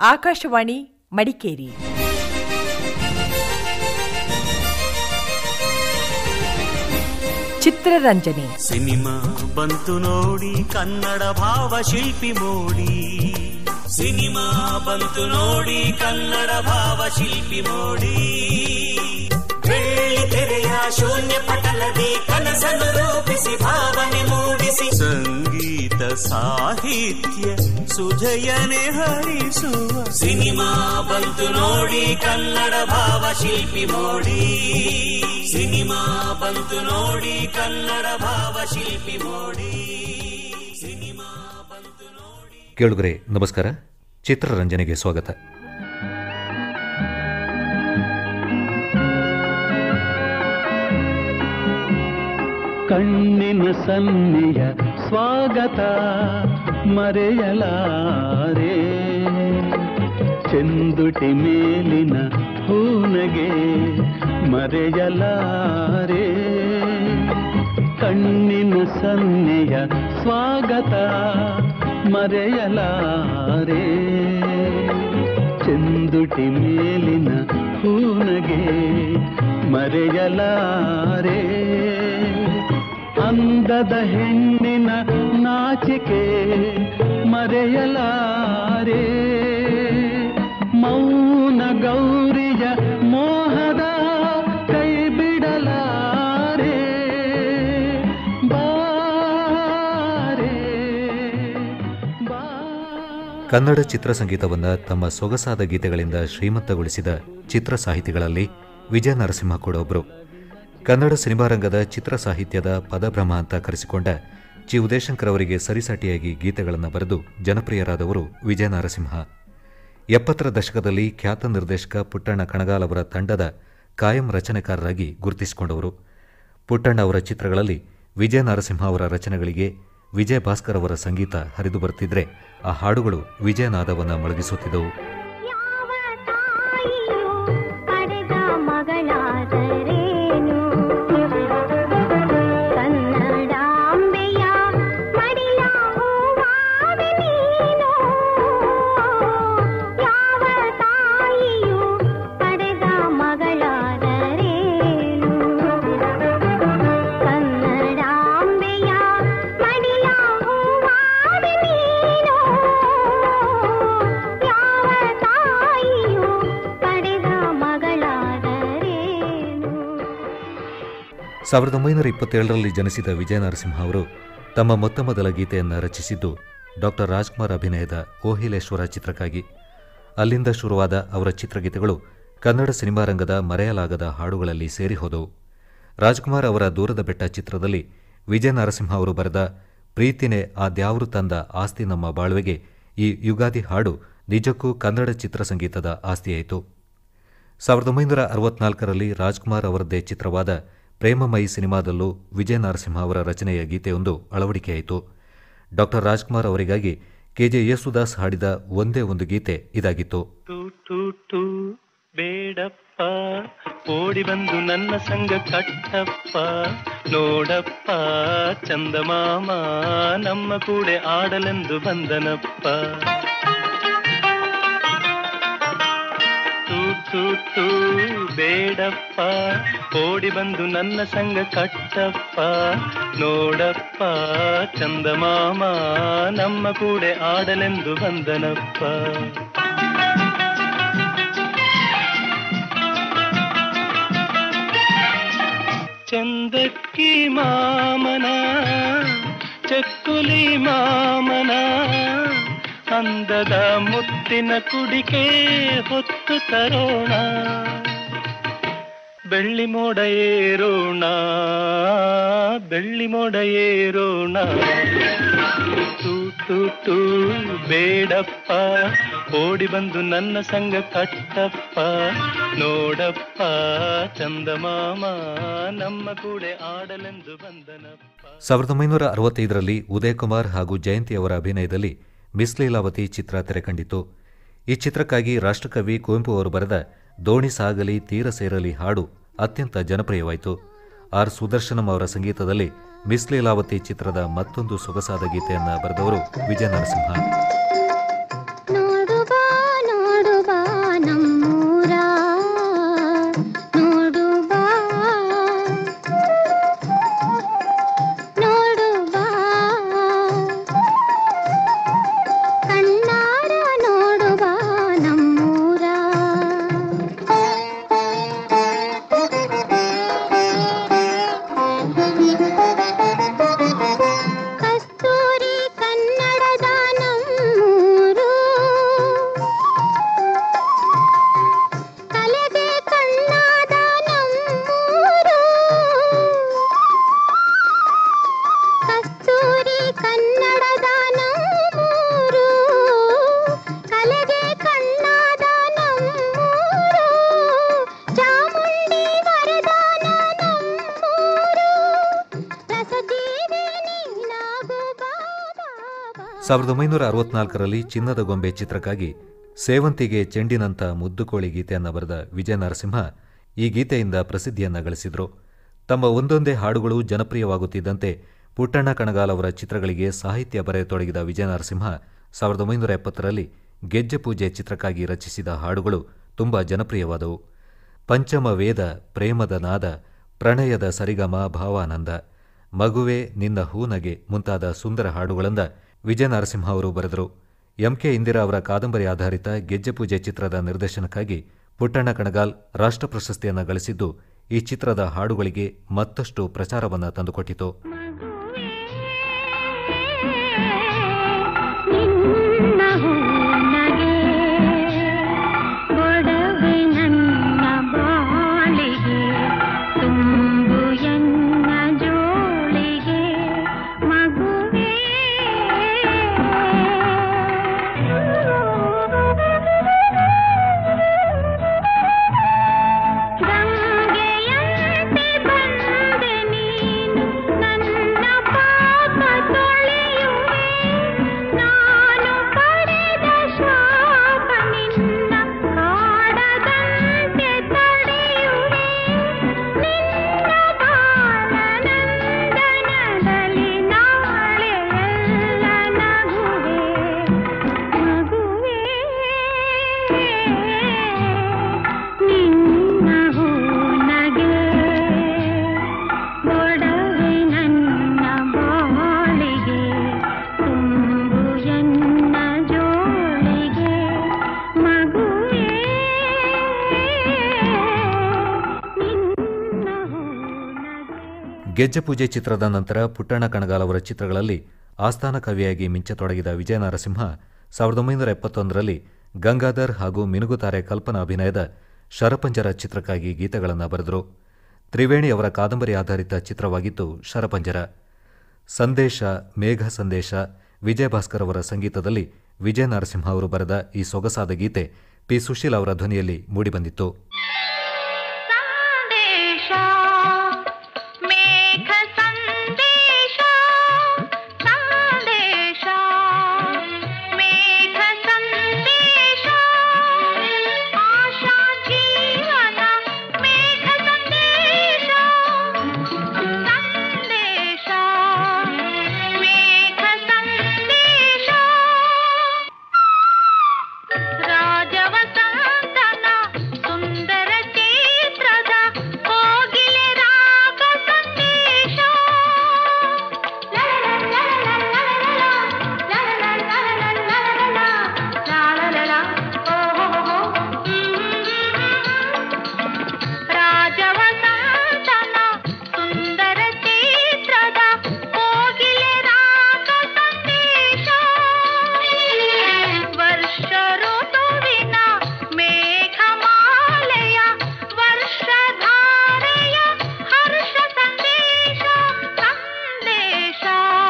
Akashvani Madikeri ಚಿತ್ರರಂಜನೆ cinema ಬಂತು ನೋಡಿ ಕನ್ನಡ ಭಾವ ಶಿಲ್ಪಿ ಮೋಡಿ ಸಿನಿಮಾ ಬಂತು ನೋಡಿ ಕನ್ನಡ ಭಾವ ಶಿಲ್ಪಿ ಮೋಡಿ ಬೆಳ್ಳಿ ತೆರೆಯ ಶೂನ್ಯ ಪಟಲದಿ ಕನಸನ್ನು ರೂಪಿಸಿ ಭಾವನೆ ಮೂಡಿಸಿ ಸಂಗೀತ ಸಾಹಿತ್ಯ ಸುಜಯನೆ ಹರಿಸುವ ಸಿನಿಮಾ ಬಂತು ನೋಡಿ ಕನ್ನಡ ಭಾವ ಶಿಲ್ಪಿ ಮೋಡಿ ಸಿನಿಮಾ ಬಂತು ನೋಡಿ ಕನ್ನಡ ಭಾವ ಶಿಲ್ಪಿ ಮೋಡಿ ಸಿನಿಮಾ ಬಂತು ನೋಡಿ ಕೇಳುಗರೆ ನಮಸ್ಕಾರ ಚಿತ್ರರಂಜನೆಗೆ ಸ್ವಾಗತ ಕಣ್ಣಿನ ಸನ್ನಿಯ ಸ್ವಾಗತ ಮರೆಯಲಾರೆ ಚೆಂದುಟಿ ಮೇಲಿನ ಹೂನಗೆ ಮರೆಯಲಾರೆ ಕಣ್ಣಿನ ಸನ್ನಿಯ ಸ್ವಾಗತ ಮರೆಯಲಾರೆ ಚೆಂದುಟಿ ಮೇಲಿನ ಹೂನಗೆ ಮರೆಯಲಾರೆ ಅಂದದ ಹೆಣ್ಣಿನ ನಾಚಿಕೆ ಮರೆಯಲಾರೆ ಮೌನ ಗೌರಿಯ ಮೋಹದ ಕೈ ಬಿಡಲಾರೆ ಬಾರೆ ಬಾ ಕನ್ನಡ ಚಿತ್ರ ಸಂಗೀತವನ್ನು ತಮ್ಮ ಸೊಗಸಾದ ಗೀತೆಗಳಿಂದ ಶ್ರೀಮಂತಗೊಳಿಸಿದ ಚಿತ್ರ ಸಾಹಿತಿಗಳಲ್ಲಿ ವಿಜಯ ನರಸಿಂಹ ಕೂಡ ಒಬ್ಬರು ಕನ್ನಡ ಸಿನಿಮಾ ರಂಗದ ಚಿತ್ರ ಸಾಹಿತ್ಯದ ಪದಭ್ರಮ ಅಂತ ಕರೆಸಿಕೊಂಡ ಜಿ ಉದಯಶಂಕರ್ ಅವರಿಗೆ ಸರಿಸಾಟಿಯಾಗಿ ಗೀತೆಗಳನ್ನು ಬರೆದು ಜನಪ್ರಿಯರಾದವರು ವಿಜಯ ನರಸಿಂಹ ಎಪ್ಪತ್ತರ ದಶಕದಲ್ಲಿ ಖ್ಯಾತ ನಿರ್ದೇಶಕ ಪುಟ್ಟಣ್ಣ ಕಣಗಾಲ್ ಅವರ ತಂಡದ ಕಾಯಂ ರಚನೆಕಾರರಾಗಿ ಗುರುತಿಸಿಕೊಂಡವರು ಪುಟ್ಟಣ್ಣ ಅವರ ಚಿತ್ರಗಳಲ್ಲಿ ವಿಜಯ ನರಸಿಂಹ ಅವರ ರಚನೆಗಳಿಗೆ ವಿಜಯ ಭಾಸ್ಕರ್ ಅವರ ಸಂಗೀತ ಹರಿದು ಬರುತ್ತಿದ್ರೆ ಆ ಹಾಡುಗಳು ವಿಜಯನಾದವನ್ನು ಮೊಳಗಿಸುತ್ತಿದ್ದವು ಯಾವ ತಾಯಿಯು ಪಡೆದ ಮಗಳಾದರೇನು ಕನ್ನಡಾಂಬೆಯ ಮಡಿಲ ಹೂವಾದೆ ನೀನು ಯಾವ ತಾಯಿಯು ಪಡೆದ ಮಗಳಾದರೇನು ಕನ್ನಡಾಂಬೆಯ ಮಡಿಲ ಹೂವಾದೆ ನೀನು ಯಾವ ತಾಯಿಯು ಪಡೆದ ಮಗಳಾದರೇನು ಸಾವಿರದ ಒಂಬೈನೂರ ಇಪ್ಪತ್ತೇಳರಲ್ಲಿ ಜನಿಸಿದ ವಿಜಯ ನರಸಿಂಹ ಅವರು ತಮ್ಮ ಮೊತ್ತ ಮೊದಲ ಗೀತೆಯನ್ನು ರಚಿಸಿದ್ದು ಡಾಕ್ಟರ್ ರಾಜ್ಕುಮಾರ್ ಅಭಿನಯದ ಓಹಿಲೇಶ್ವರ ಚಿತ್ರಕ್ಕಾಗಿ ಅಲ್ಲಿಂದ ಶುರುವಾದ ಅವರ ಚಿತ್ರಗೀತೆಗಳು ಕನ್ನಡ ಸಿನಿಮಾ ರಂಗದ ಮರೆಯಲಾಗದ ಹಾಡುಗಳಲ್ಲಿ ಸೇರಿ ಹೋದವು ರಾಜ್ಕುಮಾರ್ ಅವರ ದೂರದ ಬೆಟ್ಟ ಚಿತ್ರದಲ್ಲಿ ವಿಜಯ ನರಸಿಂಹ ಅವರು ಬರೆದ ಪ್ರೀತಿನೇ ಆದ್ಯಾವರು ತಂದ ಆಸ್ತಿ ನಮ್ಮ ಬಾಳ್ವೆಗೆ ಈ ಯುಗಾದಿ ಹಾಡು ನಿಜಕ್ಕೂ ಕನ್ನಡ ಚಿತ್ರಸಂಗೀತದ ಆಸ್ತಿಯಾಯಿತು ಸಾವಿರದ ಒಂಬೈನೂರ ಅರವತ್ನಾಲ್ಕರಲ್ಲಿ ರಾಜ್ಕುಮಾರ್ ಅವರದ್ದೇ ಚಿತ್ರವಾದ ಪ್ರೇಮಮಯಿ ಸಿನಿಮಾದಲ್ಲೂ ವಿಜಯ ನರಸಿಂಹ ಅವರ ರಚನೆಯ ಗೀತೆಯೊಂದು ಅಳವಡಿಕೆಯಾಯಿತು ಡಾಕ್ಟರ್ ರಾಜ್ಕುಮಾರ್ ಅವರಿಗಾಗಿ ಕೆಜೆ ಯೇಸುದಾಸ್ ಹಾಡಿದ ಒಂದೇ ಒಂದು ಗೀತೆ ಇದಾಗಿತ್ತು ಟು ಟು ಟು ಬೇಡಪ್ಪ ಓಡಿ ಬಂದು ನನ್ನ ಸಂಗ ಕಟ್ಟಪ್ಪ ನೋಡಪ್ಪ ಚಂದಮಾಮ ನಮ್ಮ ಕೂಡೆ ಆಡಲೆಂದು ಬಂದನಪ್ಪ ಟು ಟು ಟು ಬೇಡಪ್ಪ ಓಡಿ ಬಂದು ನನ್ನ ಸಂಗ ಕಟ್ಟಪ್ಪ ನೋಡಪ್ಪ ಚಂದಮಾಮ ನಮ್ಮ ಕೂಡೆ ಆಡಲೆಂದು ಬಂದನಪ್ಪ ಚಂದಕ್ಕಿ ಮಾಮನ ಚಕ್ಕುಲಿ ಮಾಮನ ಅಂದದ ಮುತ್ತಿನ ಕುಡಿಕೆ ಹೊತ್ತು ತರೋಣ ಬೆಳ್ಳಿ ಮೋಡ ಏರೋಣ ಬೆಳ್ಳಿ ಮೋಡ ಏರೋಣ ಟು ಟು ಟು ಬೇಡಪ್ಪ ಓಡಿ ಬಂದು ನನ್ನ ಸಂಗ ಕಟ್ಟಪ್ಪ ನೋಡಪ್ಪ ಚಂದಮಾಮ ನಮ್ಮ ಕೂಡೆ ಆಡಲೆಂದು ಬಂದನಪ್ಪ ಸಾವಿರದ ಒಂಬೈನೂರ ಅರವತ್ತೈದರಲ್ಲಿ ಉದಯ್ ಕುಮಾರ್ ಹಾಗೂ ಜಯಂತಿ ಅವರ ಅಭಿನಯದಲ್ಲಿ ಮಿಸ್ ಲೀಲಾವತಿ ಚಿತ್ರ ತೆರೆಕಂಡಿತು ಈ ಚಿತ್ರಕ್ಕಾಗಿ ರಾಷ್ಟ್ರಕವಿ ಕುವೆಂಪು ಅವರು ಬರೆದ ದೋಣಿ ಸಾಗಲಿ ತೀರ ಸೇರಲಿ ಹಾಡು ಅತ್ಯಂತ ಜನಪ್ರಿಯವಾಯಿತು ಆರ್ ಸುದರ್ಶನಂ ಅವರ ಸಂಗೀತದಲ್ಲಿ ಮಿಸ್ ಲೀಲಾವತಿ ಚಿತ್ರದ ಮತ್ತೊಂದು ಸೊಗಸಾದ ಗೀತೆಯನ್ನು ಬರೆದವರು ವಿಜಯ ನರಸಿಂಹ ನೋಡು ಬಾ ಕಸ್ತೂರಿ ಕನ್ನಡದ ನಮ್ಮೂರು ಕಲೆಗೆ ಕಣ್ಣಾದ ನಮ್ಮೂರು ಚಾಮುಂಡಿ ವರದಾನ ನಮ್ಮೂರು ರಸಜೀವಿ ನೀನಾಗು ಬಾಬಾ ಸಾವಿರದ ಒಂಬೈನೂರ ಅರವತ್ನಾಲ್ಕರಲ್ಲಿ ಚಿನ್ನದ ಗೊಂಬೆ ಚಿತ್ರಕ್ಕಾಗಿ ಸೇವಂತಿಗೆ ಚೆಂಡಿನಂಥ ಮುದ್ದುಕೋಳಿ ಗೀತೆಯನ್ನು ಬರೆದ ವಿಜಯ ನರಸಿಂಹ ಈ ಗೀತೆಯಿಂದ ಪ್ರಸಿದ್ಧಿಯನ್ನು ಗಳಿಸಿದರು ತಮ್ಮ ಒಂದೊಂದೇ ಹಾಡುಗಳು ಜನಪ್ರಿಯವಾಗುತ್ತಿದ್ದಂತೆ ಪುಟ್ಟಣ್ಣ ಕಣಗಾಲ್ ಅವರ ಚಿತ್ರಗಳಿಗೆ ಸಾಹಿತ್ಯ ಬರೆಯತೊಡಗಿದ ವಿಜಯ ನರಸಿಂಹ ಸಾವಿರದ ಒಂಬೈನೂರ ಎಪ್ಪತ್ತರಲ್ಲಿ ಗೆಜ್ಜೆ ಪೂಜೆ ಚಿತ್ರಕ್ಕಾಗಿ ರಚಿಸಿದ ಹಾಡುಗಳು ತುಂಬ ಜನಪ್ರಿಯವಾದವು ಪಂಚಮ ವೇದ ಪ್ರೇಮದ ನಾದ ಪ್ರಣಯದ ಸರಿಗಮ ಭಾವಾನಂದ ಮಗುವೆ ನಿನ್ನ ಹೂನಗೆ ಮುಂತಾದ ಸುಂದರ ಹಾಡುಗಳಿಂದ ವಿಜಯ ನರಸಿಂಹ ಅವರು ಬರೆದರು ಎಂಕೆ ಇಂದಿರಾ ಅವರ ಕಾದಂಬರಿ ಆಧಾರಿತ ಗೆಜ್ಜೆ ಪೂಜೆ ಚಿತ್ರದ ನಿರ್ದೇಶನಕ್ಕಾಗಿ ಪುಟ್ಟಣ್ಣ ಕಣಗಾಲ್ ರಾಷ್ಟ್ರ ಪ್ರಶಸ್ತಿಯನ್ನು ಗಳಿಸಿದ್ದು ಈ ಚಿತ್ರದ ಹಾಡುಗಳಿಗೆ ಮತ್ತಷ್ಟು ಪ್ರಚಾರವನ್ನು ತಂದುಕೊಟ್ಟಿತು ನಿನ್ನ ಹೂನಗೆ ಒಡವೆ ನನ್ನ ಬಾಳಿಗೆ ತುಂಬು ಎನ್ನ ಜೋಳಿಗೆ ಮಗುವೇ ಗಂಗೆಯಂತೆ ಬಂದೆ ನೀನು ನನ್ನ ಪಾಪ ತೊಳೆಯುವೆ ನಾನು ಪಡೆದ ಶಾಪ ನಿನ್ನ ಕಾಡದಂತೆ ತಡೆಯುವೆ ನಿನ್ನ ಬಾಲನಂದನದಲ್ಲಿ ನಾಳೆ ಎಲ್ಲ ನಗುವೆ ಮಗುವೇ ನಿನ್ನ ಹೂನಗೆ ಒಡವೆ ನನ್ನ ಬಾಳಿಗೆ ತುಂಬು ಎನ್ನ ಜೋಳಿಗೆ ಮಗುವೇ ನಿನ್ನ ಹೂನಗೆ ಗೆಜ್ಜೆ ಪೂಜೆ ಚಿತ್ರದ ನಂತರ ಪುಟ್ಟಣ್ಣ ಕಣಗಾಲ್ ಅವರ ಚಿತ್ರಗಳಲ್ಲಿ ಆಸ್ಥಾನ ಕವಿಯಾಗಿ ಮಿಂಚತೊಡಗಿದ ವಿಜಯ ನರಸಿಂಹ ಸಾವಿರದ ಒಂಬೈನೂರ ಎಪ್ಪತ್ತೊಂದರಲ್ಲಿ ಗಂಗಾಧರ್ ಹಾಗೂ ಮಿನುಗುತಾರೆ ಕಲ್ಪನಾ ಅಭಿನಯದ ಶರಪಂಜರ ಚಿತ್ರಕ್ಕಾಗಿ ಗೀತೆಗಳನ್ನು ಬರೆದರು ತ್ರಿವೇಣಿ ಅವರ ಕಾದಂಬರಿ ಆಧಾರಿತ ಚಿತ್ರವಾಗಿತ್ತು ಶರಪಂಜರ ಸಂದೇಶ ಮೇಘ ಸಂದೇಶ ವಿಜಯ ಭಾಸ್ಕರ್ ಅವರ ಸಂಗೀತದಲ್ಲಿ ವಿಜಯ ನರಸಿಂಹ ಅವರು ಬರೆದ ಈ ಸೊಗಸಾದ ಗೀತೆ ಪಿ ಸುಶೀಲ್ ಅವರ ಧ್ವನಿಯಲ್ಲಿ ಮೂಡಿಬಂದಿತ್ತು ಸಂದೇಶ ಮೇಘ ಸಂದೇಶ ಸಂದೇಶ ಮೇಘ ಸಂದೇಶ ಆಶಾ ಜೀವನ ಮೇಘ ಸಂದೇಶ ಸಂದೇಶ ಮೇಘ ಸಂದೇಶ ರಾಜವಸಂತನ ಸುಂದರ ಚಿತ್ರದ ಕೋಗಿಲೆ ರಾಗ ಸಂದೇಶ ರಾಜವಸಂತನ ಸುಂದರ ಚಿತ್ರದ ಕೋಗಿಲೆ ರಾಗ ಸಂದೇಶ ವರ್ಷ ಋತುವಿನ ಮೇಘಮಾಲೆಯ ವರ್ಷಧಾರೆಯ ಹರ್ಷ ಸಂದೇಶ ಸಂದೇಶ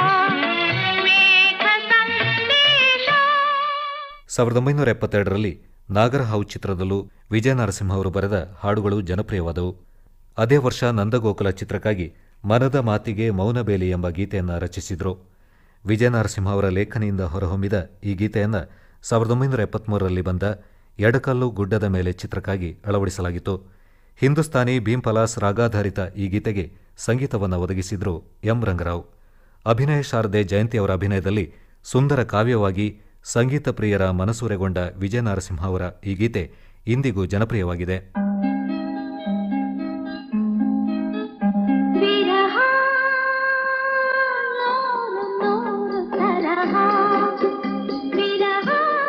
ಮೇಘ ಸಂದೇಶ ಸಾವಿರದ ಒಂಬೈನೂರ ಎಪ್ಪತ್ತೆರಡರಲ್ಲಿ ನಾಗರಹಾವು ಚಿತ್ರದಲ್ಲೂ ವಿಜಯ ನರಸಿಂಹ ಅವರು ಬರೆದ ಹಾಡುಗಳು ಜನಪ್ರಿಯವಾದವು ಅದೇ ವರ್ಷ ನಂದಗೋಕುಲ ಚಿತ್ರಕ್ಕಾಗಿ ಮನದ ಮಾತಿಗೆ ಮೌನಬೇಲಿ ಎಂಬ ಗೀತೆಯನ್ನು ರಚಿಸಿದರು ವಿಜಯ ನರಸಿಂಹ ಅವರ ಲೇಖನಿಯಿಂದ ಹೊರಹೊಮ್ಮಿದ ಈ ಗೀತೆಯನ್ನು ಸಾವಿರದ ಒಂಬೈನೂರ ಎಪ್ಪತ್ಮೂರರಲ್ಲಿ ಬಂದ ಎಡಕಲ್ಲು ಗುಡ್ಡದ ಮೇಲೆ ಚಿತ್ರಕ್ಕಾಗಿ ಅಳವಡಿಸಲಾಗಿತ್ತು ಹಿಂದೂಸ್ತಾನಿ ಭೀಂಪಲಾಸ್ ರಾಗಾಧಾರಿತ ಈ ಗೀತೆಗೆ ಸಂಗೀತವನ್ನು ಒದಗಿಸಿದ್ರು ಎಂ ರಂಗರಾವ್ ಅಭಿನಯ ಶಾರದೆ ಜಯಂತಿ ಅವರ ಅಭಿನಯದಲ್ಲಿ ಸುಂದರ ಕಾವ್ಯವಾಗಿ ಸಂಗೀತ ಪ್ರಿಯರ ಮನಸೂರೆಗೊಂಡ ವಿಜಯ ನರಸಿಂಹ ಅವರ ಈ ಗೀತೆ ಇಂದಿಗೂ ಜನಪ್ರಿಯವಾಗಿದೆ ವಿರಹ ನೂರು ನೂರು ತರಹ ವಿರಹ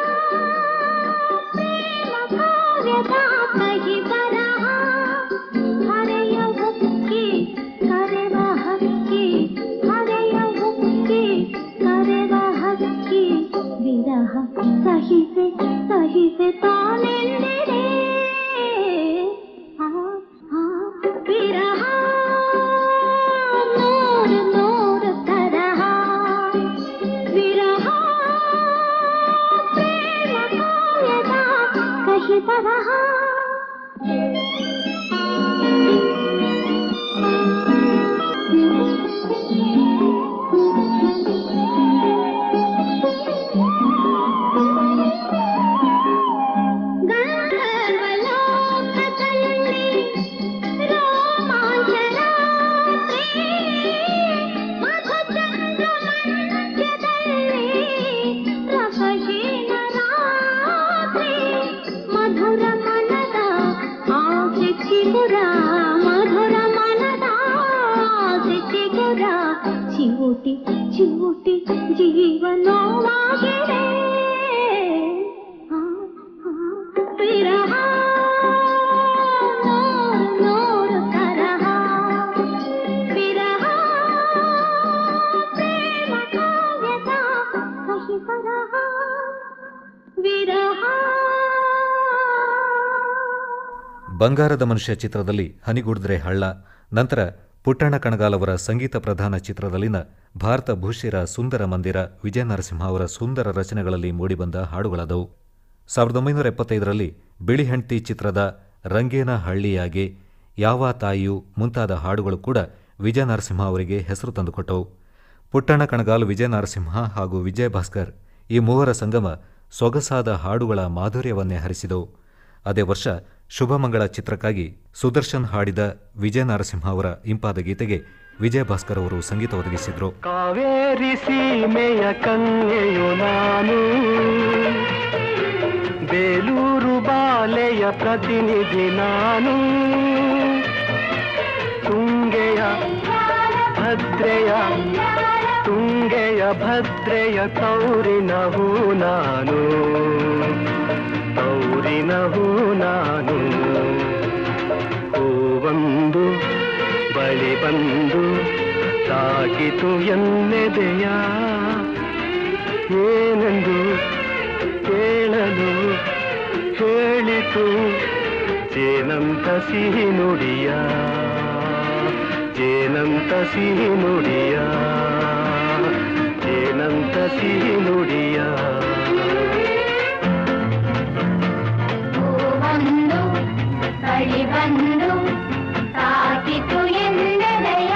ಪ್ರೇಮ ಕಾವ್ಯದ ಕಹಿ ಬರಹ ಹರೆಯ ಉಕ್ಕಿ ಕರೆವ ಹಕ್ಕಿ ಹರೆಯ ಉಕ್ಕಿ ಕರೆವ ಹಕ್ಕಿ ವಿರಹ ಸಹಿಸೆ ಸಹಿಸೆ ತಾನೆಂದಿರೇ ಚಿವುಟಿ ಚಿವುಟಿ ಜೀವನವಾಗಿದೆ ಆ, ಆ, ವಿರಹ ನೂರು ನೂರು ತರಹ ವಿರಹ ಪ್ರೇಮ ಕಾವ್ಯದ ಕಹಿ ಬರಹ ವಿರಹ ಬಂಗಾರದ ಮನುಷ್ಯ ಚಿತ್ರದಲ್ಲಿ ಹನಿಗುಡಿದ್ರೆ ಹಳ್ಳ ನಂತರ ಪುಟ್ಟಣ್ಣ ಕಣಗಾಲ್ ಅವರ ಸಂಗೀತ ಪ್ರಧಾನ ಚಿತ್ರದಲ್ಲಿನ ಭಾರತ ಭೂಷಿರ ಸುಂದರ ಮಂದಿರ ವಿಜಯ ನರಸಿಂಹ ಅವರ ಸುಂದರ ರಚನೆಗಳಲ್ಲಿ ಮೂಡಿಬಂದ ಹಾಡುಗಳಾದವು ಸಾವಿರದ ಒಂಬೈನೂರ ಎಪ್ಪತ್ತೈದರಲ್ಲಿ ಬಿಳಿ ಹೆಂಡ್ತಿ ಚಿತ್ರದ ರಂಗೇನ ಹಳ್ಳಿಯಾಗೆ ಯಾವ ತಾಯಿಯು ಮುಂತಾದ ಹಾಡುಗಳು ಕೂಡ ವಿಜಯ ನರಸಿಂಹ ಅವರಿಗೆ ಹೆಸರು ತಂದುಕೊಟ್ಟವು ಪುಟ್ಟಣ್ಣ ಕಣಗಾಲ್ ವಿಜಯ ನರಸಿಂಹ ಹಾಗೂ ವಿಜಯ ಭಾಸ್ಕರ್ ಈ ಮೂವರ ಸಂಗಮ ಸೊಗಸಾದ ಹಾಡುಗಳ ಮಾಧುರ್ಯವನ್ನೇ ಹರಿಸಿದವು ಅದೇ ವರ್ಷ ಶುಭಮಂಗಳ ಚಿತ್ರಕ್ಕಾಗಿ ಸುದರ್ಶನ್ ಹಾಡಿದ ವಿಜಯ ನರಸಿಂಹ ಅವರ ಇಂಪಾದ ಗೀತೆಗೆ ವಿಜಯ ಭಾಸ್ಕರ್ ಅವರು ಸಂಗೀತ ಒದಗಿಸಿದ್ರು ಕಾವೇರಿ ಸೀಮೆಯ ಕನ್ಯೆಯು ನಾನು ಬೇಲೂರು ಬಾಲೆಯ ಪ್ರತಿನಿಧಿ ನಾನು ತುಂಗೆಯ ಭದ್ರೆಯ ತುಂಗೆಯ ಭದ್ರೆಯ ತೌರಿನ ಹೂ ನಾನು ತೌರಿನ ಹೂ ನಾನು ಹೂವೊಂದು ಬಳಿ ಬಂದು ತಾಕಿತು ಎನ್ನೆದೆಯ ಏನೆಂದು ಕೇಳಲು ಹೇಳಿತು ಜೇನಂತ ಸಿಹಿ ನುಡಿಯ ಜೇನಂತ ಸಿಹಿ ನುಡಿಯ ಜೇನಂತ ಸಿಹಿ ನುಡಿಯ ಹೂವೊಂದು ಬಳಿ ಬಂದು ತಾಕಿತು ಎಂದೆದೆಯ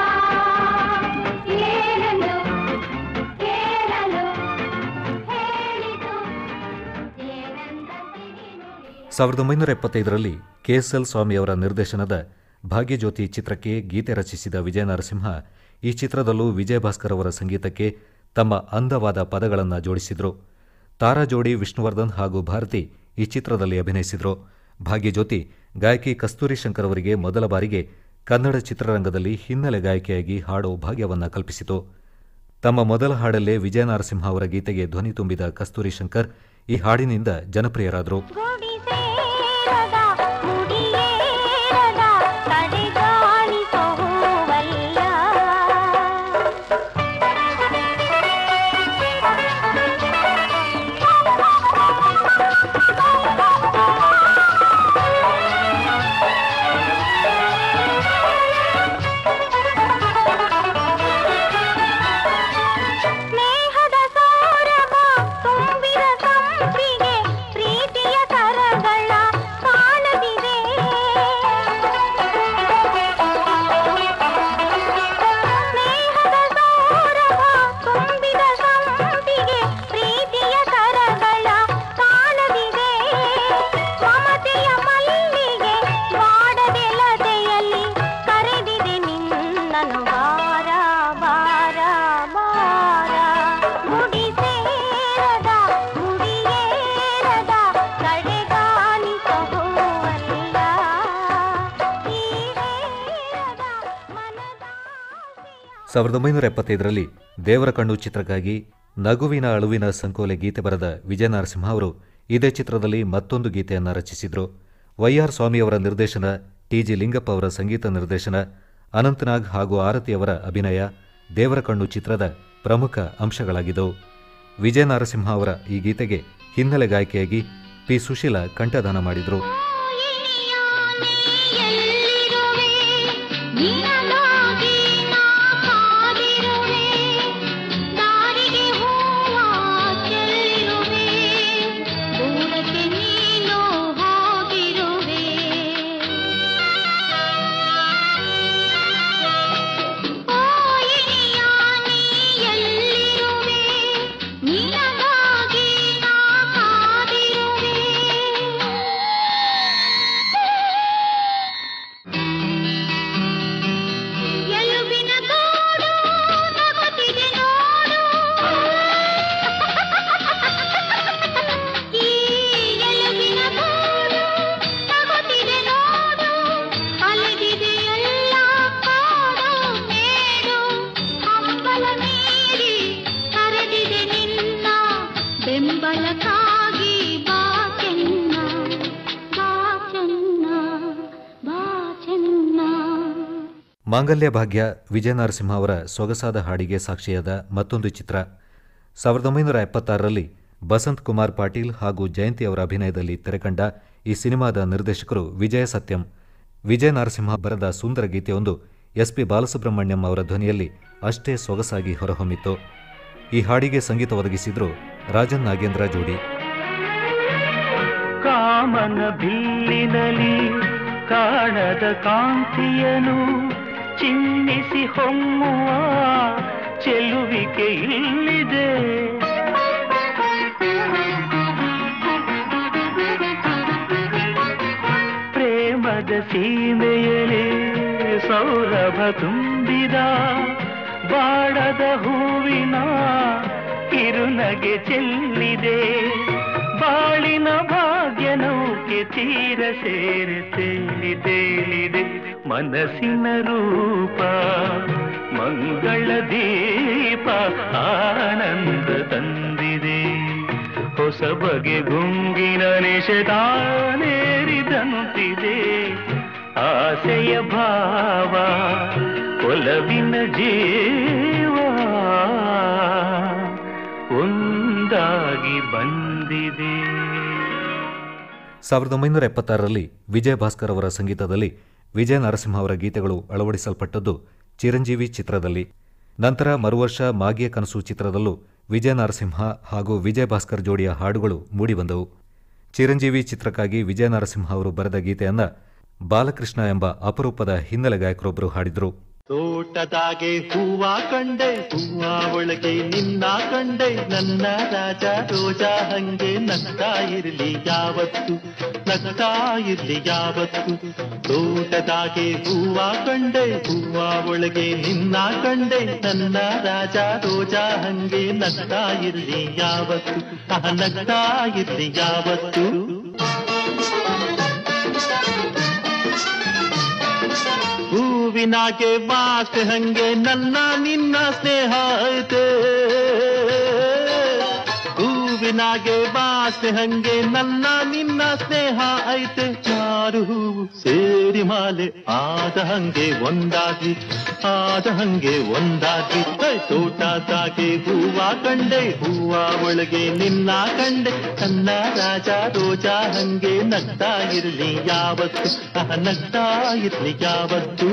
ಏನೆಂದು ಕೇಳಲು ಹೇಳಿತು ಏನಂತ ಸಿಹಿನುಡಿ ಸಾವಿರದ ಒಂಬೈನೂರ ಎಪ್ಪತ್ತೈದರಲ್ಲಿ ಕೆಎಸ್ಎಲ್ ಸ್ವಾಮಿಯವರ ನಿರ್ದೇಶನದ ಭಾಗ್ಯಜ್ಯೋತಿ ಚಿತ್ರಕ್ಕೆ ಗೀತೆ ರಚಿಸಿದ ವಿಜಯ ನರಸಿಂಹ ಈ ಚಿತ್ರದಲ್ಲೂ ವಿಜಯ ಭಾಸ್ಕರ್ ಅವರ ಸಂಗೀತಕ್ಕೆ ತಮ್ಮ ಅಂದವಾದ ಪದಗಳನ್ನು ಜೋಡಿಸಿದ್ರು ತಾರಾ ಜೋಡಿ ವಿಷ್ಣುವರ್ಧನ್ ಹಾಗೂ ಭಾರತಿ ಈ ಚಿತ್ರದಲ್ಲಿ ಅಭಿನಯಿಸಿದ್ರು ಭಾಗ್ಯಜ್ಯೋತಿ ಗಾಯಕಿ ಕಸ್ತೂರಿ ಶಂಕರ್ ಅವರಿಗೆ ಮೊದಲ ಬಾರಿಗೆ ಕನ್ನಡ ಚಿತ್ರರಂಗದಲ್ಲಿ ಹಿನ್ನೆಲೆ ಗಾಯಕಿಯಾಗಿ ಹಾಡೋ ಭಾಗ್ಯವನ್ನ ಕಲ್ಪಿಸಿತು ತಮ್ಮ ಮೊದಲ ಹಾಡಲ್ಲೇ ವಿಜಯ ನರಸಿಂಹ ಅವರ ಗೀತೆಗೆ ಧ್ವನಿ ತುಂಬಿದ ಕಸ್ತೂರಿ ಶಂಕರ್ ಈ ಹಾಡಿನಿಂದ ಜನಪ್ರಿಯರಾದರು ಗುಡಿಸೇರದ ಮುಡಿಯೇರದ ಕಡೆಗಾಣಿ ಸೋವಲ್ಲ ಸ್ನೇಹದ ಸೌರಭ ತುಂಬಿದ ಸಂಪಿಗೆ ಪ್ರೀತಿಯ ಕರಗಳ ಕಾಣದಿದೆ ಸ್ನೇಹದ ಸೌರಭ ತುಂಬಿದ ಸಂಪಿಗೆ ಪ್ರೀತಿಯ ಕರಗಳ ಕಾಣದಿದೆ ಮಮತೆಯ ಮಲ್ಲಿಗೆ ವಾಡದೆಲದೆಯಲ್ಲಿ ಕರೆದಿದೆ ನಿನ್ನನು ಬಾರ ಬಾರ ಬಾರ ಮುಡಿ ಸೇರದ ಮುಡಿಯೇರದ ಕಡೆಗಾಲಿ ಸಹೋವಲ್ಲ ಈ ವೇರದ ಮನದಾಸೆಯ ಸಾವಿರದ ಒಂಬೈನೂರ ಎಪ್ಪತ್ತೈದರಲ್ಲಿ ದೇವರ ಕಣ್ಣು ಚಿತ್ರಕ್ಕಾಗಿ ನಗುವಿನ ಅಳುವಿನ ಸಂಕೋಲೆ ಗೀತೆ ಬರೆದ ವಿಜಯ ನರಸಿಂಹ ಅವರು ಇದೇ ಚಿತ್ರದಲ್ಲಿ ಮತ್ತೊಂದು ಗೀತೆಯನ್ನು ರಚಿಸಿದ್ರು ವೈಆರ್ ಸ್ವಾಮಿಯವರ ನಿರ್ದೇಶನ ಟಿಜಿ ಲಿಂಗಪ್ಪ ಅವರ ಸಂಗೀತ ನಿರ್ದೇಶನ ಅನಂತನಾಗ್ ಹಾಗೂ ಆರತಿ ಅವರ ಅಭಿನಯ ದೇವರ ಕಣ್ಣು ಚಿತ್ರದ ಪ್ರಮುಖ ಅಂಶಗಳಾಗಿದ್ದವು ವಿಜಯ ನರಸಿಂಹ ಅವರ ಈ ಗೀತೆಗೆ ಹಿನ್ನೆಲೆ ಗಾಯಕಿಯಾಗಿ ಪಿ ಸುಶೀಲ ಕಂಠದಾನ ಮಾಡಿದರು ಎಲ್ಲಿರುವೆ ನಿನಗಾಗಿ ನಾ ಕಾದಿರುವೆ ದಾರಿಗೆ ಹೂವ ಚೆಲ್ಲಿರುವೆ ದೂರಕ್ಕೆ ನೀನು ಹೋಗಿರುವೆ ಓ ಇನಿಯ ನೀ ಎಲ್ಲಿರುವೆ ನಿನಗಾಗಿ ನಾ ಕಾದಿರುವೆ ಬಲಕಾಗಿ ಬಾ ಚೆನ್ನ ಬಾ ಚೆನ್ನ ಬಾ ಚೆನ್ನ ಮಾಂಗಲ್ಯ ಭಾಗ್ಯ ವಿಜಯ ನರಸಿಂಹ ಅವರ ಸೊಗಸಾದ ಹಾಡಿಗೆ ಸಾಕ್ಷಿಯಾದ ಮತ್ತೊಂದು ಚಿತ್ರ ಸಾವಿರದ ಒಂಬೈನೂರ ಎಪ್ಪತ್ತಾರರಲ್ಲಿ ಬಸಂತ್ ಕುಮಾರ್ ಪಾಟೀಲ್ ಹಾಗೂ ಜಯಂತಿ ಅವರ ಅಭಿನಯದಲ್ಲಿ ತೆರೆಕಂಡ ಈ ಸಿನಿಮಾದ ನಿರ್ದೇಶಕರು ವಿಜಯ ಸತ್ಯಂ ವಿಜಯ ನರಸಿಂಹ ಬರೆದ ಸುಂದರ ಗೀತೆಯೊಂದು ಎಸ್ ಪಿ ಬಾಲಸುಬ್ರಹ್ಮಣ್ಯಂ ಅವರ ಧ್ವನಿಯಲ್ಲಿ ಅಷ್ಟೇ ಸೊಗಸಾಗಿ ಹೊರಹೊಮ್ಮಿತು ಈ ಹಾಡಿಗೆ ಸಂಗೀತ ಒದಗಿಸಿದ್ರು ರಾಜನ್ ನಾಗೇಂದ್ರ ಜೋಡಿ ಕಾಮನ ಬಿಲ್ಲಿನಲಿ ಕಾಣದ ಕಾಂತಿಯನು ಚಿನ್ನಿಸಿ ಹೊಮ್ಮುವ ಚೆಲುವಿಕೆ ಇಲ್ಲಿದೆ ಪ್ರೇಮದ ಸೀಮೆಯಲಿ ಸೌರಭ ತುಂಬಿದ ಬಾಡದ ಹೂವಿನ ಕಿರುನಗೆ ಚೆಲ್ಲಿದೆ ಬಾಳಿನ ಭಾಗ್ಯ ನೌಕೆ ತೀರ ಸೇರಿ ತೇಲಿ ತೇಲಿದೆ ಮನಸ್ಸಿನ ರೂಪ ಮಂಗಳ ದೀಪ ಆನಂದ ತಂದಿದೆ ಹೊಸ ಬಗೆ ಗುಂಗಿನ ನಿಷೇಧಾನೇರಿದಂತಿದೆ ಆಸೆಯ ಭಾವ ಒಲವಿನ ಜೀವ ಒಂದಾಗಿ ಬಂದಿದೆ ಸಾವಿರದ ಒಂಬೈನೂರ ಎಪ್ಪತ್ತಾರರಲ್ಲಿ ವಿಜಯ ಭಾಸ್ಕರ್ ಅವರ ಸಂಗೀತದಲ್ಲಿ ವಿಜಯ ನರಸಿಂಹ ಅವರ ಗೀತೆಗಳು ಅಳವಡಿಸಲ್ಪಟ್ಟದ್ದು ಚಿರಂಜೀವಿ ಚಿತ್ರದಲ್ಲಿ ನಂತರ ಮರುವರ್ಷ ಮಾಗಿಯ ಕನಸು ಚಿತ್ರದಲ್ಲೂ ವಿಜಯ ನರಸಿಂಹ ಹಾಗೂ ವಿಜಯ ಭಾಸ್ಕರ್ ಜೋಡಿಯ ಹಾಡುಗಳು ಮೂಡಿಬಂದವು ಚಿರಂಜೀವಿ ಚಿತ್ರಕ್ಕಾಗಿ ವಿಜಯ ನರಸಿಂಹ ಅವರು ಬರೆದ ಗೀತೆಯನ್ನ ಬಾಲಕೃಷ್ಣ ಎಂಬ ಅಪರೂಪದ ಹಿನ್ನೆಲೆ ಗಾಯಕರೊಬ್ಬರು ಹಾಡಿದ್ರು ತೋಟದಾಗೆ ಹೂವ ಕಂಡೆ ಹೂವ ಒಳಗೆ ನಿನ್ನ ಕಂಡೆ ನನ್ನ ರಾಜ ರೋಜಾ ಹಂಗೆ ನಗ್ತಾ ಇರ್ಲಿ ಯಾವತ್ತು ನಗ್ತಾ ಇರ್ಲಿ ಯಾವತ್ತು ತೋಟದಾಗೆ ಹೂವ ಕಂಡೆ ಹೂವ ಒಳಗೆ ನಿನ್ನ ಕಂಡೆ ನನ್ನ ರಾಜ ರೋಜಾ ಹಂಗೆ ನಗ್ತಾ ಇರ್ಲಿ ಯಾವತ್ತು ಆಹ, ನಗ್ತಾ ಇರ್ಲಿ ಯಾವತ್ತು ಹೂವಿನಾಗೆ ಬಾಸ್ ಹಂಗೆ ನನ್ನ ನಿನ್ನ ಸ್ನೇಹ ಐತೆ ಹೂವಿನಾಗೆ ಬಾಸ್ ಹಂಗೆ ನನ್ನ ನಿನ್ನ ಸ್ನೇಹ ಐತೆ ಚಾರು ಹೂವು ಸೇರಿ ಮಾಲೆ ಆದ ಹಂಗೆ ಒಂದಾಗಿ ಆದ ಹಂಗೆ ಒಂದಾಗಿ ಹೇ, ತೋಟದಾಗೆ ಹೂವ ಕಂಡೆ ಹೂವ ಒಳಗೆ ನಿನ್ನ ಕಂಡೆ ನನ್ನ ರಾಜ ರೋಜಾ ಹಂಗೆ ನಗ್ತಾ ಇರ್ಲಿ ಯಾವತ್ತು ಆಹ, ನಗ್ತಾ ಇರ್ಲಿ ಯಾವತ್ತು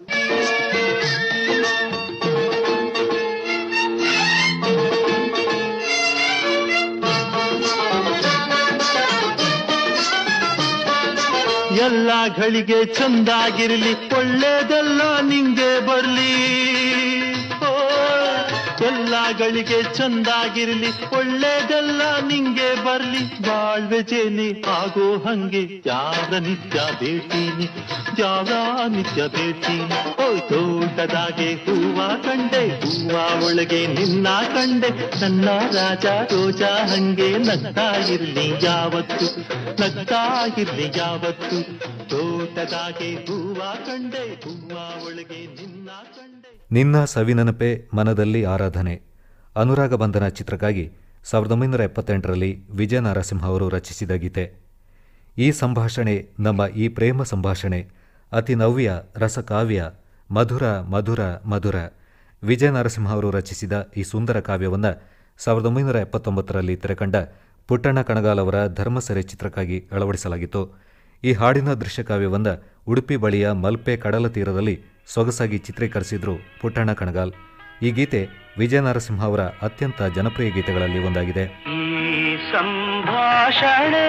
ಎಲ್ಲ ಗಳಿಗೆ ಚಂದಾಗಿರ್ಲಿ ಒಳ್ಳೇದೆಲ್ಲ ನಿಂಗೆ ಬರ್ಲಿ ಓ, ಎಲ್ಲ ಗಳಿಗೆ ಚಂದಾಗಿರ್ಲಿ ಒಳ್ಳೇದೆಲ್ಲ ನಿಂಗೆ ಬರ್ಲಿ ಬಾಳ್ವೆ ಜೇಲಿ ಆಗೋ ಹಂಗೆ ಯಾರ ನಿತ್ಯ ಬೇಟೀನಿ ಯಾರ ನಿತ್ಯ ಬೇಟೀನಿ ಓಯ್ ತೋಟದಾಗೆ ಹೂವ ಕಂಡೆ ಹೂವ ಒಳಗೆ ನಿನ್ನ ಕಂಡೆ ನನ್ನ ರಾಜ ರೋಜಾ ಹಂಗೆ ನಗ್ತಾ ಇರ್ಲಿ ಯಾವತ್ತು ನಗ್ತಾ ಇರ್ಲಿ ಯಾವತ್ತು ತೋಟದಾಗೆ ಹೂವ ಕಂಡೆ ಹೂವ ಒಳಗೆ ನಿನ್ನ ಕಂಡೆ ನಿನ್ನ ಸವಿನನಪೆ ಮನದಲ್ಲಿ ಆರಾಧನೆ ಅನುರಾಗ ಬಂಧನ ಚಿತ್ರಕ್ಕಾಗಿ ಸಾವಿರದ ಒಂಬೈನೂರ ಎಪ್ಪತ್ತೆಂಟರಲ್ಲಿ ವಿಜಯ ನರಸಿಂಹ ಅವರು ರಚಿಸಿದ ಗೀತೆ ಈ ಸಂಭಾಷಣೆ ನಮ್ಮ ಈ ಪ್ರೇಮ ಸಂಭಾಷಣೆ ಅತಿ ನವ್ಯ ರಸಕಾವ್ಯ ಮಧುರ ಮಧುರ ಮಧುರ ವಿಜಯ ನರಸಿಂಹ ಅವರು ರಚಿಸಿದ ಈ ಸುಂದರ ಕಾವ್ಯವನ್ನು ಸಾವಿರದ ಒಂಬೈನೂರ ಎಪ್ಪತ್ತೊಂಬತ್ತರಲ್ಲಿ ತೆರೆಕಂಡ ಪುಟ್ಟಣ್ಣ ಕಣಗಾಲ್ ಅವರ ಧರ್ಮಸೆರೆ ಚಿತ್ರಕ್ಕಾಗಿ ಅಳವಡಿಸಲಾಗಿತ್ತು ಈ ಹಾಡಿನ ದೃಶ್ಯಕಾವ್ಯವನ್ನು ಉಡುಪಿ ಬಳಿಯ ಮಲ್ಪೆ ಕಡಲ ತೀರದಲ್ಲಿ ಸೊಗಸಾಗಿ ಚಿತ್ರೀಕರಿಸಿದ್ರು ಪುಟ್ಟಣ್ಣ ಕಣಗಾಲ್ ಈ ಗೀತೆ ವಿಜಯ ನರಸಿಂಹ ಅವರ ಅತ್ಯಂತ ಜನಪ್ರಿಯ ಗೀತೆಗಳಲ್ಲಿ ಒಂದಾಗಿದೆ ಈ ಸಂಭಾಷಣೆ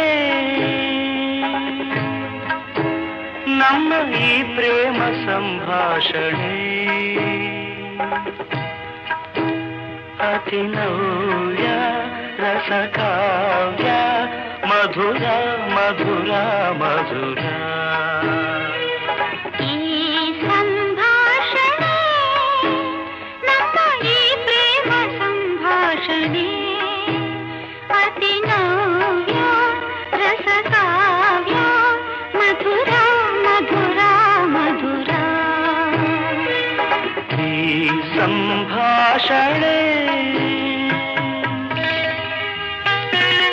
ನಮ್ಮ ಈ ಪ್ರೇಮ ಸಂಭಾಷಣೆ ಅತಿ ನವ್ಯ ರಸಕಾವ್ಯ ಮಧುರ ಮಧುರ ಮಧುರ ಈ ಸಂಭಾಷಣೆ ನಮ್ಮ ಈ ಪ್ರೇಮ ಸಂಭಾಷಣೆ ಅತಿ ನವ್ಯ ರಸಕಾವ್ಯ ಮಧುರ ಮಧುರ ಮಧುರ ಈ ಸಂಭಾಷಣೆ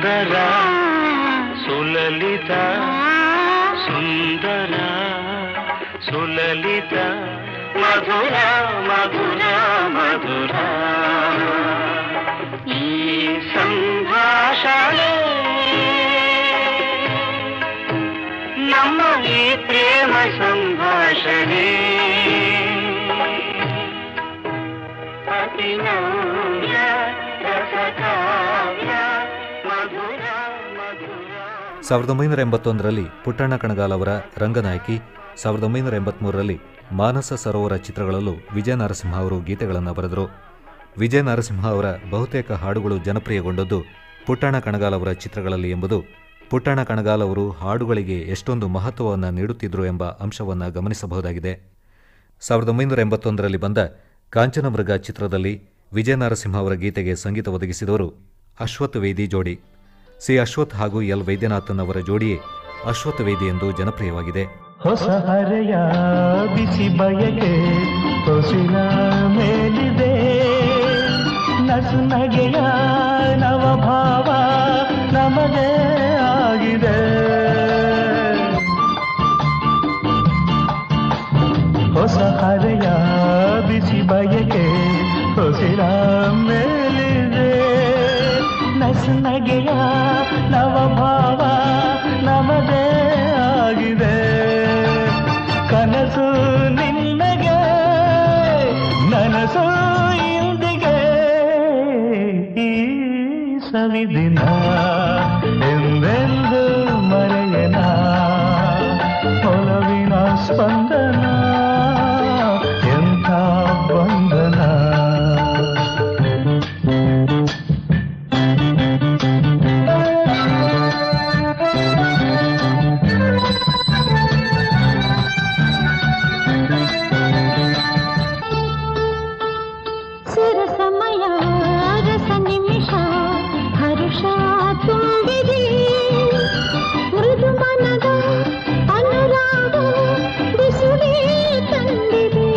ಸುಂದರ ಸುಲಲಿತ ಸುಂದರ ಸುಲಲಿತ ಮಧುರ ಮಧುರ ಮಧುರ ಈ ಸಂಭಾಷಣೆ ನಮ್ಮ ಈ ಪ್ರೇಮ ಸಂಭಾಷಣೆ ಅತಿನವ್ಯ ರಸಕಾವ್ಯ ಮಧುರ ಮಧುರ ಸಾವಿರದ ಒಂಬೈನೂರ ಎಂಬತ್ತೊಂದರಲ್ಲಿ ಪುಟ್ಟಣ್ಣ ಕಣಗಾಲ್ ಅವರ ರಂಗನಾಯಕಿ ಸಾವಿರದ ಒಂಬೈನೂರ ಎಂಬತ್ಮೂರರಲ್ಲಿ ಮಾನಸ ಸರೋವರ ಚಿತ್ರಗಳಲ್ಲೂ ವಿಜಯ ನರಸಿಂಹ ಅವರು ಗೀತೆಗಳನ್ನು ಬರೆದರು ವಿಜಯ ನರಸಿಂಹ ಅವರ ಬಹುತೇಕ ಹಾಡುಗಳು ಜನಪ್ರಿಯಗೊಂಡದ್ದು ಪುಟ್ಟಣ್ಣ ಕಣಗಾಲ್ ಅವರ ಚಿತ್ರಗಳಲ್ಲಿ ಎಂಬುದು ಪುಟ್ಟಣ್ಣ ಕಣಗಾಲ್ ಅವರು ಹಾಡುಗಳಿಗೆ ಎಷ್ಟೊಂದು ಮಹತ್ವವನ್ನು ನೀಡುತ್ತಿದ್ದರು ಎಂಬ ಅಂಶವನ್ನು ಗಮನಿಸಬಹುದಾಗಿದೆ ಸಾವಿರದ ಒಂಬೈನೂರ ಎಂಬತ್ತೊಂದರಲ್ಲಿ ಬಂದ ಕಾಂಚನಮೃಗ ಚಿತ್ರದಲ್ಲಿ ವಿಜಯ ನರಸಿಂಹ ಅವರ ಗೀತೆಗೆ ಸಂಗೀತ ಒದಗಿಸಿದವರು ಅಶ್ವಥ್ ವೇದಿ ಜೋಡಿ ಸಿ ಅಶ್ವಥ್ ಹಾಗೂ ಎಲ್ ವೈದ್ಯನಾಥನ್ ಅವರ ಜೋಡಿಯೇ ಅಶ್ವಥ್ ವೇದಿ ಎಂದು ಜನಪ್ರಿಯವಾಗಿದೆ ಹೊಸ ಹರೆಯ ಬಿಸಿ ಬಯಕೆ ಹೊಸಿನ ಮೇಲಿದೆ ನಸು ನಗೆಯ ನವಭಾವ ನಮಗೆ ಆಗಿದೆ ಹೊಸ ಹರೆಯ ಬಿಸಿ ಬಯಕೆ ಹೊಸಿನ ಮೇಲಿದೆ ನಸು ನಗೆಯ ನವಭಾವ ನಮದೇ ಆಗಿದೆ ಕನಸು ನಿನ್ನಗೆ ನನಸು ಇಂದಿಗೆ ಈ ಸವಿದಿನ ಎಂದೆಂದು ಮರೆಯನ ಒಲವಿನ ಸ್ಪಂದನ ಎಂಥ ಬಂಧನ ಸುರ ಸಮಯ ರಸ ನಿಮಿಷ ಹರುಷ ತುಂಬಿದೆ ಮೃದು ಮನದ ಅನುರಾಗ ಬಿಸುವೆ ತಂದಿದೆ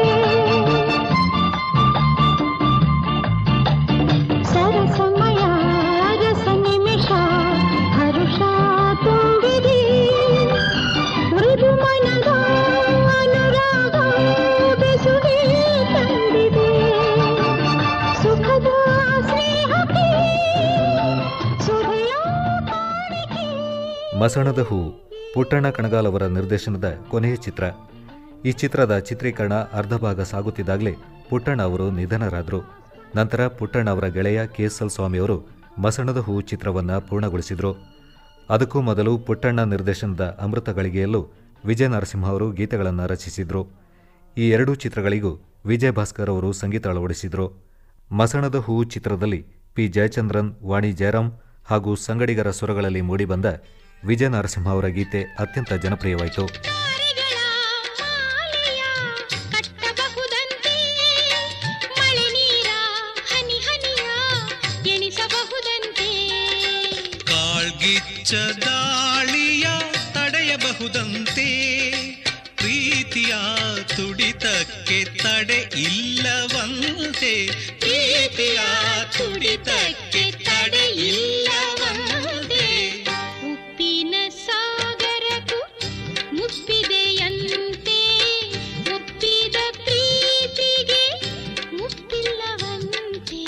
ಸರ ಸಮಯ ರಸ ನಿಮಿಷ ಹರುಷ ತುಂಬಿದೆ ಮೃದು ಮನದ ಅನುರಾಗ ಬೆಸುಗೆ ತಂದಿದೆ ಸುಖದ ಸ್ನೇಹಕ್ಕೆ ಸುರೆಯ ಕಾಣಿಕೆ ಮಸಣದ ಹೂ ಪುಟ್ಟಣ್ಣ ಕಣಗಾಲ್ ಅವರ ನಿರ್ದೇಶನದ ಕೊನೆಯ ಚಿತ್ರ ಈ ಚಿತ್ರದ ಚಿತ್ರೀಕರಣ ಅರ್ಧ ಭಾಗ ಸಾಗುತ್ತಿದ್ದಾಗಲೇ ಪುಟ್ಟಣ್ಣ ಅವರು ನಿಧನರಾದರು ನಂತರ ಪುಟ್ಟಣ್ಣ ಅವರ ಗೆಳೆಯ ಕೆಎಸ್ಎಲ್ ಸ್ವಾಮಿಯವರು ಮಸಣದ ಹೂ ಚಿತ್ರವನ್ನು ಪೂರ್ಣಗೊಳಿಸಿದರು ಅದಕ್ಕೂ ಮೊದಲು ಪುಟ್ಟಣ್ಣ ನಿರ್ದೇಶನದ ಅಮೃತ ಗಳಿಗೆಯಲ್ಲೂ ವಿಜಯ ನರಸಿಂಹ ಅವರು ಗೀತೆಗಳನ್ನು ರಚಿಸಿದರು ಈ ಎರಡೂ ಚಿತ್ರಗಳಿಗೂ ವಿಜಯ ಭಾಸ್ಕರ್ ಅವರು ಸಂಗೀತ ಅಳವಡಿಸಿದರು ಮಸಣದ ಹೂ ಚಿತ್ರದಲ್ಲಿ ಪಿ ಜಯಚಂದ್ರನ್ ವಾಣಿ ಜಯರಾಮ್ ಹಾಗೂ ಸಂಗಡಿಗರ ಸ್ವರಗಳಲ್ಲಿ ಮೂಡಿಬಂದ ವಿಜಯ ನರಸಿಂಹ ಅವರ ಗೀತೆ ಅತ್ಯಂತ ಜನಪ್ರಿಯವಾಯಿತು ತಾರೆಗಳ ಮಾಲೆಯ ಕಟ್ಟಬಹುದಂತೆ ಮಳೆ ನೀರ ಹನಿ ಹನಿಯ ಎಣಿಸಬಹುದಂತೆ ಕಾಳ್ಗಿಚ್ಚ ದಾಳಿಯ ತಡೆಯಬಹುದಂತೆ ಪ್ರೀತಿಯ ತುಡಿತಕ್ಕೆ ತಡೆ ಇಲ್ಲವಂತೆ ಪ್ರೀತಿಯ ತುಡಿತಕ್ಕೆ ತಡೆ ಇಲ್ಲವಂತೆ ಉಪ್ಪಿನ ಸಾಗರಕ್ಕೂ ಮುಪ್ಪಿದೆಯಂತೆ ಒಪ್ಪಿದ ಪ್ರೀತಿಗೆ ಮುಪ್ಪಿಲ್ಲವಂತೆ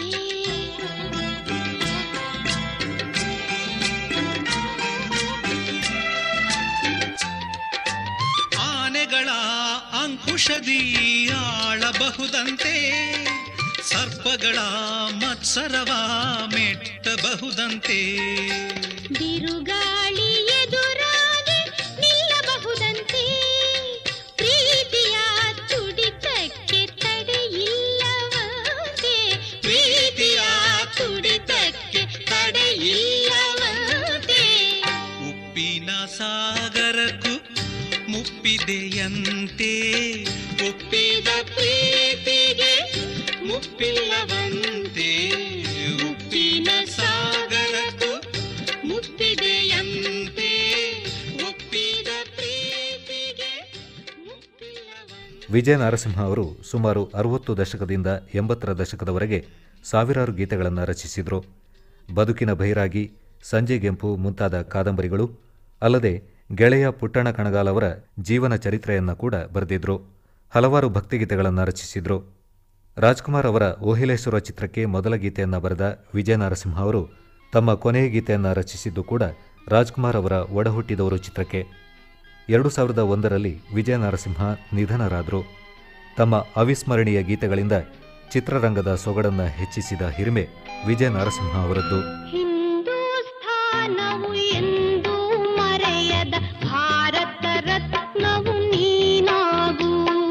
ಆನೆಗಳ ಅಂಕುಶದಿ ಆಳಬಹುದಂತೆ ಸರ್ಪಗಳ ಮತ್ಸರವ ಮೆಟ್ಟಬಹುದಂತೆ ಬಿರುಗಾಳಿ ಎದುರಾಗಿ ನಿಲ್ಲಬಹುದಂತೆ ಪ್ರೀತಿಯ ತುಡಿತಕ್ಕೆ ತಡೆ ಇಲ್ಲವಂತೆ ಪ್ರೀತಿಯ ತುಡಿತಕ್ಕೆ ತಡೆ ಇಲ್ಲವಂತೆ ಉಪ್ಪಿನ ಸಾಗರಕ್ಕೂ ಮುಪ್ಪಿದೆಯಂತೆ ಒಪ್ಪಿದ ಪ್ರೀತಿಗೆ ಮುಪ್ಪಿಲ್ಲವಂತೆ ಉಪ್ಪಿನ ಸಾಗರಕ್ಕೂ ಮುಪ್ಪಿದೆಯಂತೆ ಒಪ್ಪಿದ ಪ್ರೀತಿಗೆ ಮುಪ್ಪಿಲ್ಲವಂತೆ ವಿಜಯ ನರಸಿಂಹ ಅವರು ಸುಮಾರು ಅರವತ್ತು ದಶಕದಿಂದ ಎಂಬತ್ತರ ದಶಕದವರೆಗೆ ಸಾವಿರಾರು ಗೀತೆಗಳನ್ನು ರಚಿಸಿದರು ಬದುಕಿನ ಬೈರಾಗಿ ಸಂಜೆಗೆಂಪು ಮುಂತಾದ ಕಾದಂಬರಿಗಳು ಅಲ್ಲದೆ ಗೆಳೆಯ ಪುಟ್ಟಣ ಕಣಗಾಲ್ ಅವರ ಜೀವನ ಚರಿತ್ರೆಯನ್ನು ಕೂಡ ಬರೆದಿದ್ರು ಹಲವಾರು ಭಕ್ತಿಗೀತೆಗಳನ್ನು ರಚಿಸಿದ್ರು ರಾಜ್ಕುಮಾರ್ ಅವರ ಓಹಿಲೇಶ್ವರ ಚಿತ್ರಕ್ಕೆ ಮೊದಲ ಗೀತೆಯನ್ನು ಬರೆದ ವಿಜಯ ನರಸಿಂಹ ಅವರು ತಮ್ಮ ಕೊನೆಯ ಗೀತೆಯನ್ನು ರಚಿಸಿದ್ದು ಕೂಡ ರಾಜ್ಕುಮಾರ್ ಅವರ ಒಡಹುಟ್ಟಿದವರು ಚಿತ್ರಕ್ಕೆ ಎರಡು ಸಾವಿರದ ಒಂದರಲ್ಲಿ ವಿಜಯ ನರಸಿಂಹ ನಿಧನರಾದರು ತಮ್ಮ ಅವಿಸ್ಮರಣೀಯ ಗೀತೆಗಳಿಂದ ಚಿತ್ರರಂಗದ ಸೊಗಡನ್ನು ಹೆಚ್ಚಿಸಿದ ಹಿರಿಮೆ ವಿಜಯ ನರಸಿಂಹ ಅವರದ್ದು ಹಿಂದೂಸ್ಥಾನವು ಎಂದೂ ಮರೆಯದ ಭಾರತ ರತ್ನವು ನೀನಾಗು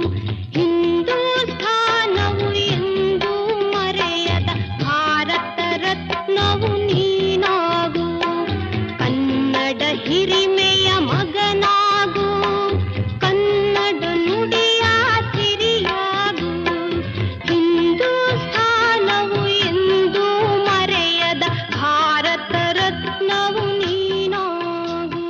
ಹಿಂದೂಸ್ಥಾನವು ಎಂದೂ ಮರೆಯದ ಭಾರತ ರತ್ನವು ನೀನಾಗು ಕನ್ನಡ ಹಿರಿಮೆಯ ಮಗನಾಗು ಕನ್ನಡ ನುಡಿಯ ಸಿರಿಯಾಗು ಹಿಂದೂಸ್ಥಾನವು ಎಂದೂ ಮರೆಯದ ಭಾರತ ರತ್ನವು ನೀನಾಗು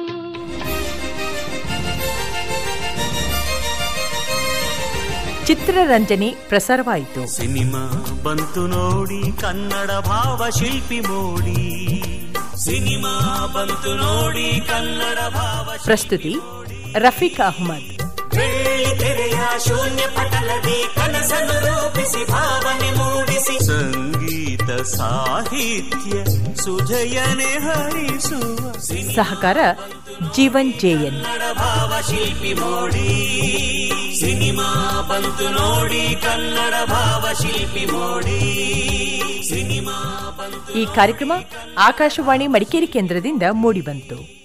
ಚಿತ್ರರಂಜನೆ ಪ್ರಸಾರವಾಯಿತು ಸಿನಿಮಾ ಬಂತು ನೋಡಿ ಕನ್ನಡ ಭಾವ ಶಿಲ್ಪಿ ಮೋಡಿ ಸಿನಿಮಾ ಬಂತು ನೋಡಿ ಕನ್ನಡ ಭಾವ ಪ್ರಸ್ತುತಿ ರಫೀಕ್ ಅಹ್ಮದ್ ಬೆಳ್ಳಿ ತೆರೆಯ ಶೂನ್ಯ ಪಟಲದಿ ಕನಸನ್ನು ರೂಪಿಸಿ ಭಾವನೆ ಮೂಡಿಸಿ ಸಂಗೀತ ಸಾಹಿತ್ಯ ಸುಜಯನೆ ಹರಿಸುವ ಸಹಕಾರ ಜೀವನ್ ಜೆಎನ್ ಕನ್ನಡ ಭಾವ ಶಿಲ್ಪಿ ಮೋಡಿ ಸಿನಿಮಾ ಬಂತು ನೋಡಿ ಕನ್ನಡ ಭಾವ ಶಿಲ್ಪಿ ಮೋಡಿ ಸಿನಿಮಾ ಬಂತು ಈ ಕಾರ್ಯಕ್ರಮ ಆಕಾಶವಾಣಿ ಮಡಿಕೇರಿ ಕೇಂದ್ರದಿಂದ ಮೂಡಿಬಂತು